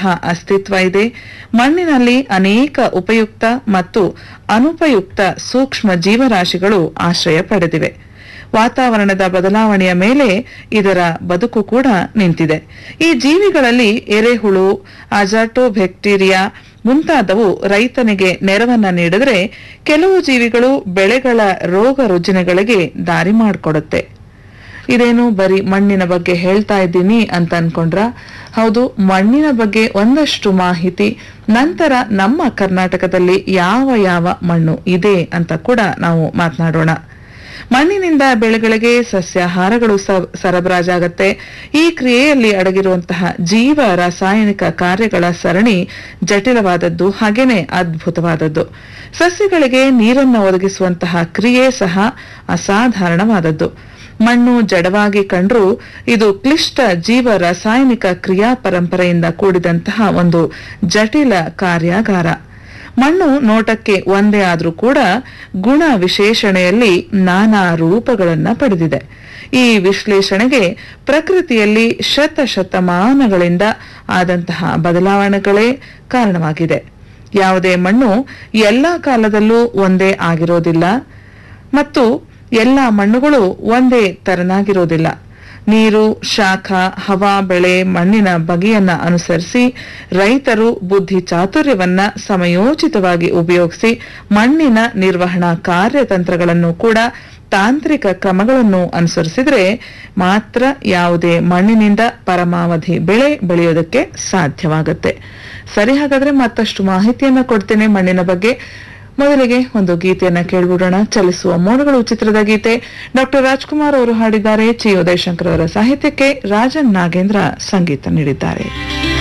ಅಸ್ತಿತ್ವ ಇದೆ ಮಣ್ಣಿನಲ್ಲಿ ಅನೇಕ ಉಪಯುಕ್ತ ಮತ್ತು ಅನುಪಯುಕ್ತ ಸೂಕ್ಷ್ಮ ಜೀವರಾಶಿಗಳು ಆಶ್ರಯ ಪಡೆದಿವೆ ವಾತಾವರಣದ ಬದಲಾವಣೆಯ ಮೇಲೆ ಇದರ ಬದುಕು ಕೂಡ ನಿಂತಿದೆ ಈ ಜೀವಿಗಳಲ್ಲಿ ಎರೆಹುಳು ಅಜಾಟೋ ಬ್ಯಾಕ್ಟೀರಿಯಾ ಮುಂತಾದವು ರೈತನಿಗೆ ನೆರವನ್ನ ನೀಡಿದರೆ ಕೆಲವು ಜೀವಿಗಳು ಬೆಳೆಗಳ ರೋಗ ರುಜಿನಗಳಿಗೆ ದಾರಿ ಮಾಡಿಕೊಡುತ್ತೆ ಇದೇನು ಬರೀ ಮಣ್ಣಿನ ಬಗ್ಗೆ ಹೇಳ್ತಾ ಇದ್ದೀನಿ ಅಂತ ಅನ್ಕೊಂಡ್ರ ಹೌದು ಮಣ್ಣಿನ ಬಗ್ಗೆ ಒಂದಷ್ಟು ಮಾಹಿತಿ ನಂತರ ನಮ್ಮ ಕರ್ನಾಟಕದಲ್ಲಿ ಯಾವ ಯಾವ ಮಣ್ಣು ಇದೆ ಅಂತ ಕೂಡ ನಾವು ಮಾತನಾಡೋಣ ಮಣ್ಣಿನಿಂದ ಬೆಳೆಗಳಿಗೆ ಸಸ್ಯಾಹಾರಗಳು ಸ- ಸರಬರಾಜಾಗತ್ತೆ ಈ ಕ್ರಿಯೆಯಲ್ಲಿ ಅಡಗಿರುವಂತಹ ಜೀವ ರಾಸಾಯನಿಕ ಕಾರ್ಯಗಳ ಸರಣಿ ಜಟಿಲವಾದದ್ದು ಹಾಗೇನೆ ಅದ್ಭುತವಾದದ್ದು ಸಸ್ಯಗಳಿಗೆ ನೀರನ್ನು ಒದಗಿಸುವಂತಹ ಕ್ರಿಯೆ ಸಹ ಅಸಾಧಾರಣವಾದದ್ದು ಮಣ್ಣು ಜಡವಾಗಿ ಕಂಡ್ರೂ ಇದು ಕ್ಲಿಷ್ಟ ಜೀವ ರಾಸಾಯನಿಕ ಕ್ರಿಯಾ ಪರಂಪರೆಯಿಂದ ಕೂಡಿದಂತಹ ಒಂದು ಜಟಿಲ ಕಾರ್ಯಾಗಾರ ಮಣ್ಣು ನೋಟಕ್ಕೆ ಒಂದೇ ಆದ್ರೂ ಕೂಡ ಗುಣ ವಿಶೇಷಣೆಯಲ್ಲಿ ನಾನಾ ರೂಪಗಳನ್ನ ಪಡೆದಿದೆ ಈ ವಿಶ್ಲೇಷಣೆಗೆ ಪ್ರಕೃತಿಯಲ್ಲಿ ಶತಶತಮಾನಗಳಿಂದ ಆದಂತಹ ಬದಲಾವಣೆಗಳೇ ಕಾರಣವಾಗಿದೆ ಯಾವುದೇ ಮಣ್ಣು ಎಲ್ಲಾ ಕಾಲದಲ್ಲೂ ಒಂದೇ ಆಗಿರೋದಿಲ್ಲ ಮತ್ತು ಎಲ್ಲ ಮಣ್ಣುಗಳು ಒಂದೇ ತೆರನಾಗಿರೋದಿಲ್ಲ ನೀರು ಶಾಖ ಹವಾ ಬೆಳೆ ಮಣ್ಣಿನ ಬಗೆಯನ್ನ ಅನುಸರಿಸಿ ರೈತರು ಬುದ್ಧಿ ಚಾತುರ್ಯವನ್ನ ಸಮಯೋಚಿತವಾಗಿ ಉಪಯೋಗಿಸಿ ಮಣ್ಣಿನ ನಿರ್ವಹಣಾ ಕಾರ್ಯತಂತ್ರಗಳನ್ನು ಕೂಡ ತಾಂತ್ರಿಕ ಕ್ರಮಗಳನ್ನು ಅನುಸರಿಸಿದ್ರೆ ಮಾತ್ರ ಯಾವುದೇ ಮಣ್ಣಿನಿಂದ ಪರಮಾವಧಿ ಬೆಳೆ ಬೆಳೆಯೋದಕ್ಕೆ ಸಾಧ್ಯವಾಗುತ್ತೆ ಸರಿ ಹಾಗಾದ್ರೆ ಮತ್ತಷ್ಟು ಮಾಹಿತಿಯನ್ನ ಕೊಡ್ತೇನೆ ಮಣ್ಣಿನ ಬಗ್ಗೆ ಮೊದಲಿಗೆ ಒಂದು ಗೀತೆಯನ್ನ ಕೇಳ್ಬಿಡೋಣ ಚಲಿಸುವ ಮೋಡಗಳು ಚಿತ್ರದ ಗೀತೆ ಡಾಕ್ಟರ್ ರಾಜ್ಕುಮಾರ್ ಅವರು ಹಾಡಿದ್ದಾರೆ ಚಿ ಉದಯಶಂಕರ್ ಅವರ ಸಾಹಿತ್ಯಕ್ಕೆ ರಾಜನ್ ನಾಗೇಂದ್ರ ಸಂಗೀತ ನೀಡಿದ್ದಾರೆ